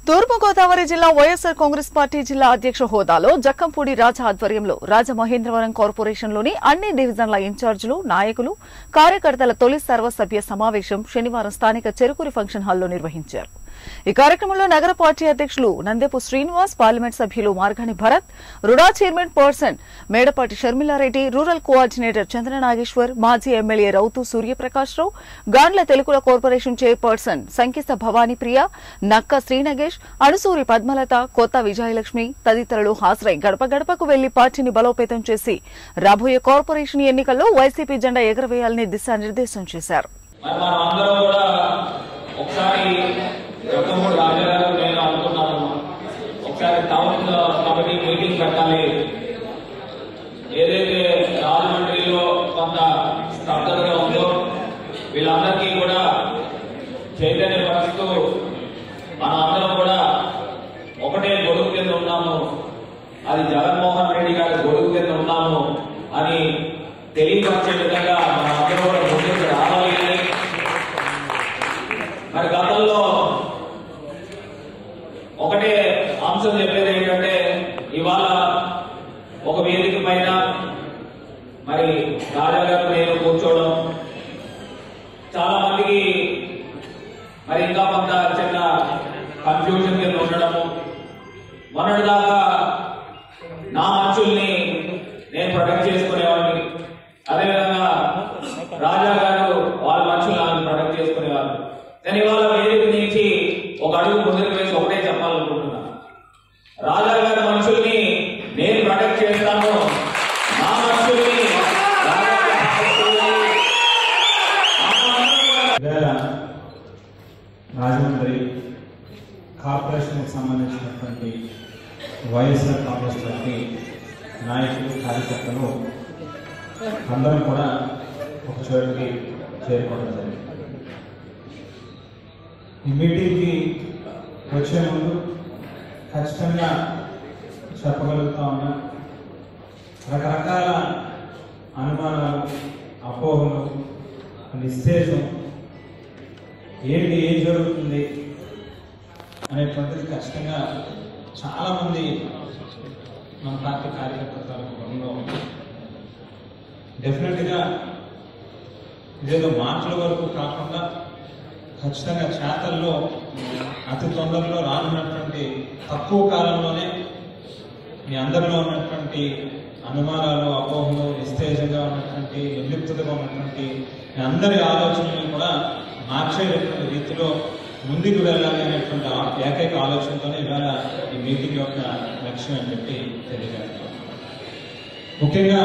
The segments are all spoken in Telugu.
తూర్పుగోదావరి జిల్లా వైఎస్సార్ కాంగ్రెస్ పార్టీ జిల్లా అధ్యక్ష హోదాలో జక్కంపూడి రాజా ఆధ్వర్యంలో రాజమహేంద్రవరం కార్పొరేషన్లోని అన్ని డివిజన్ల ఇన్ఛార్జీలు నాయకులు కార్యకర్తల తొలి సర్వసభ్య సమావేశం శనివారం స్థానిక చెరుకూరి ఫంక్షన్ హాల్లో నిర్వహించారు ఈ కార్యక్రమంలో నగర పార్టీ అధ్యక్షులు నందెపు శ్రీనివాస్ పార్లమెంట్ సభ్యులు Margani Bharat RUDA chairman person Medapati Sharmila Reddy rural coordinator Chandra Nageswar మాజీ ఎమ్మెల్యే రౌతు సూర్యప్రకాష్ రావు గాండ్ల తెలుగుల కార్పొరేషన్ చైర్పర్సన్ సంకిత భవానీ ప్రియ నక్క శ్రీనగేష్ అణుసూరి పద్మలత కొత్త విజయలక్ష్మి తదితరులు హాజరై గడప గడపకు వెళ్లి పార్టీని బలోపేతం చేసి రాబోయే కార్పొరేషన్ ఎన్నికల్లో వైసీపీ జెండా ఎగరవేయాలని దిశానిర్దేశం చేశారు మరి మనం అందరం కూడా ఒకసారి రక్తమూడి రాజాగారు నేను అనుకున్నాము ఒకసారి టౌన్ కమిటీ మీటింగ్ పెట్టాలి ఏదైతే రాజమండ్రిలో కొంత స్తబ్దతగా ఉందో వీళ్ళందరికీ కూడా చైతన్యపరుస్తూ మనం అందరం కూడా ఒకటే గొడుగు కింద ఉన్నాము అది జగన్మోహన్ రెడ్డి గారి గొడుగు కింద ఉన్నాము అని తెలియపరిచే విధంగా మనం అందరం కూడా ముందుకు రావాలి అని మరి గతంలో ఒకటే అంశం చెప్పేది ఏంటంటే ఇవాళ ఒక వేదిక పైన మరి రాజా గారు నేను కూర్చోవడం చాలా మందికి మరి ఇంకా కొంత చిన్న కన్ఫ్యూజన్ కింద ఉండడము మొన్నటి దాకా నా మనుషుల్ని నేను ప్రొటెక్ట్ చేసుకునేవాడిని అదేవిధంగా రాజా గారు వాళ్ళ మనుషులు నాకు ప్రొటెక్ట్ చేసుకునేవారు నేను ఇవాళ వేదిక నుంచి ఒక అడుగు ముందుకు వేసి ఒకటే చెప్పాలనుకుంటున్నా రాజా గారి మనుషుల్ని నేను ప్రొటెక్ట్ చేస్తాను నా మనుషుల్ని రాజా గారు protect చేయాలి. వేళ రాజమండ్రి కార్పొరేషన్కి సంబంధించినటువంటి వైఎస్ఆర్ కాంగ్రెస్ పార్టీ నాయకులు కార్యకర్తలు అందరం కూడా ఒక చోటికి చేరుకోవడం జరిగింది ఈ మీటింగ్కి వచ్చే ముందు ఖచ్చితంగా చెప్పగలుగుతా ఉన్నా రకరకాల అనుమానాలు అపోహలు నిస్తేజం ఏంటి ఏం జరుగుతుంది అనేటువంటిది ఖచ్చితంగా చాలామంది మన పార్టీ కార్యకర్తల తాలూకులో డెఫినెట్గా ఇదేదో మాటల వరకు కాకుండా ఖచ్చితంగా చేతల్లో అతి తొందరలో రానున్నటువంటి తక్కువ కాలంలోనే మీ అందరిలో ఉన్నటువంటి అనుమానాలు అపోహలు నిస్తేజంగా ఉన్నటువంటి నిర్లిప్తగా ఉన్నటువంటి మీ అందరి ఆలోచనలు కూడా మార్చేటటువంటి రీతిలో ముందుకు వెళ్ళాలి అనేటువంటి ఆ ఏకైక ఆలోచనతోనే ఇవాళ ఈ మీటింగ్ యొక్క లక్ష్యం అని చెప్పి తెలియజేస్తాం ముఖ్యంగా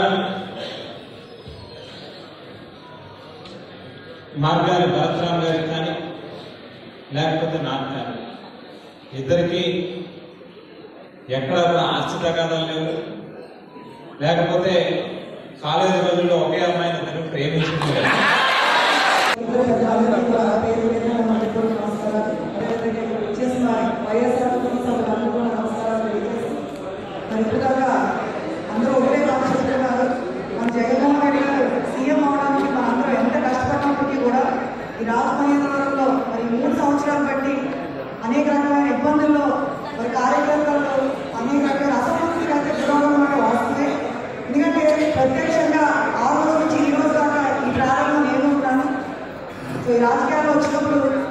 మార్గారి భరత్రామ్ గారికి కానీ లేకపోతే నాకు కానీ ఇద్దరికి ఎక్కడ కూడా ఆస్తి తగాదాలు లేవు లేకపోతే కాలేజీ రోజుల్లో ఒకే అమ్మాయిని ఇద్దరు ప్రేమించింది లేదు. అందరూ ఒకటే మాట చెప్తున్నారు మన జగన్మోహన్ రెడ్డి గారు సీఎం అవడానికి మనందరూ ఎంత కష్టపడినప్పటికీ కూడా ఈ రాజమహేంద్రవరంలో మరి మూడు సంవత్సరాలు బట్టి అనేక రకమైన ఇబ్బందుల్లో మరి కార్యకర్తలు అనేక రకాల అసంతృప్తికి అయితే గురవడం వాస్తవే ఎందుకంటే ప్రత్యక్షంగా ఆ రోజు నుంచి ఈ రోజు దాకా ఈ ప్రారంభం నేను ఉంటాను సో ఈ రాజకీయాల్లో వచ్చినప్పుడు